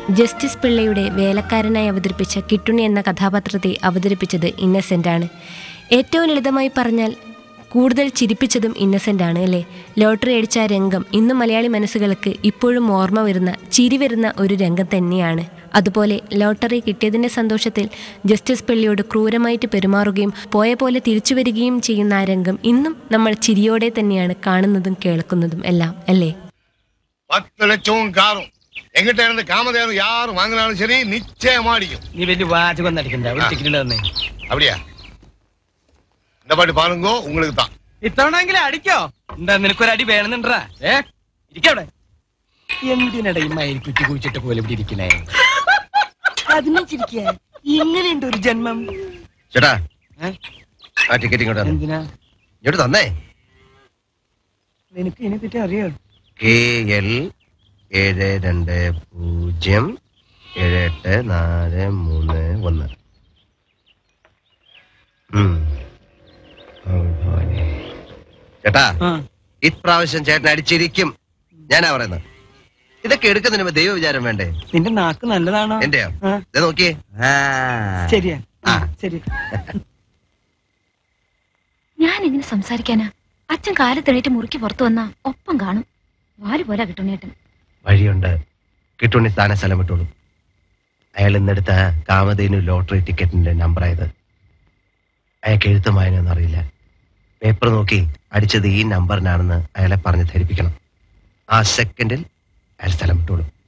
Justice പിള്ളയുടെ വേലക്കാരനായി അവതരിപ്പിച്ച കിട്ടുണി എന്ന കഥാപാത്രത്തെ അവതരിപ്പിച്ചത് ഇന്നസെൻ്റ് ആണ് ഏറ്റവും ലളിതമായി പറഞ്ഞാൽ കൂടുതൽ ചിരിപ്പിച്ചതും ഇന്നസെൻ്റ് ആണ് അല്ലേ ലോട്ടറി അടിച്ച ആ രംഗം ഇന്നും മലയാളി മനസ്സുകൾക്ക് ഇപ്പോഴും ഓർമ്മ വരുന്ന ചിരി വരുന്ന ഒരു രംഗം തന്നെയാണ് അതുപോലെ ലോട്ടറി കിട്ടിയതിൻ്റെ സന്തോഷത്തിൽ ജസ്റ്റിസ് പിള്ളിയോട് ക്രൂരമായിട്ട് പെരുമാറുകയും പോയ പോലെ തിരിച്ചു വരികയും ചെയ്യുന്ന ആ രംഗം ഇന്നും നമ്മൾ ചിരിയോടെ തന്നെയാണ് കാണുന്നതും കേൾക്കുന്നതും എല്ലാം അല്ലേ பத்து லட்சமும் காரும் எங்கிட்ட இருந்து காமதேவன் யார் வாங்கினாலும் சரி நிச்சயமா அடிக்கும் നീ വലിയ വാചകം നടിക്കണ്ട ഒരു ആ. ടിക്കറ്റ് തന്നെ அப்படியா இந்த பாட்டு பாருங்க உங்களுக்கு தான் ഇത്തവണെങ്കിലും അടിക്കോ എന്താ നിനക്കൊരു അടി വേണമെന്നുണ്ടാ ഏ ഇരിക്കവിടെ എന്തിനട ഈ മയിൽ കുറ്റി കുഴിച്ചിട്ട് പോലെ ഇവിടെ ഇരിക്കണേ അതിനെ ചിരിക്കുക ഇങ്ങനെയുണ്ട് ഒരു ജന്മം ചേട്ടാ ഏ? ആ ടിക്കറ്റ് ഇങ്ങോട്ട് തന്നെ എന്തിനാ ഇങ്ങോട്ട് തന്നേ നിനക്ക് ഇതിനെ പറ്റി അറിയോ കെ എൽ ഏഴ് രണ്ട് പൂജ്യം ഏഴ് എട്ട് നാല് മൂന്ന് ഒന്ന് ഉം. ഓ, ഭഗവാനെ. ചേട്ടാ ഇപ്രാവശ്യം ചേട്ടൻ അടിച്ചിരിക്കും ഞാനാ പറയുന്നത് ഇതൊക്കെ എടുക്കുന്നതിന് മുമ്പ് ദൈവ വിചാരം വേണ്ടേ നിന്റെ നാക്ക് നല്ലതാണോ എന്റെയോ ആ. ദേ നോക്കിയേ ആ. ശരിയാ ആ. ശരി ഞാൻ എങ്ങനെ സംസാരിക്കാനാ അച്ഛൻ കാലത്തെണീറ്റ് മുറിക്ക് പുറത്തു വന്നാ ഒപ്പം കാണും വാല് പോലെ കിട്ടുന്നേട്ടൻ വഴിയുണ്ട് കിട്ടുണ്ണി സ്ഥാന സ്ഥലം വിട്ടോളൂ അയാൾ ഇന്നെടുത്ത കാമധേനു ലോട്ടറി ടിക്കറ്റിന്റെ നമ്പറായത് അയാൾക്ക് എഴുത്തും വായനയൊന്നും അറിയില്ല പേപ്പർ നോക്കി അടിച്ചത് ഈ നമ്പറിനാണെന്ന് അയാളെ പറഞ്ഞ് ധരിപ്പിക്കണം ആ സെക്കൻഡിൽ അയാൾ സ്ഥലം വിട്ടോളൂ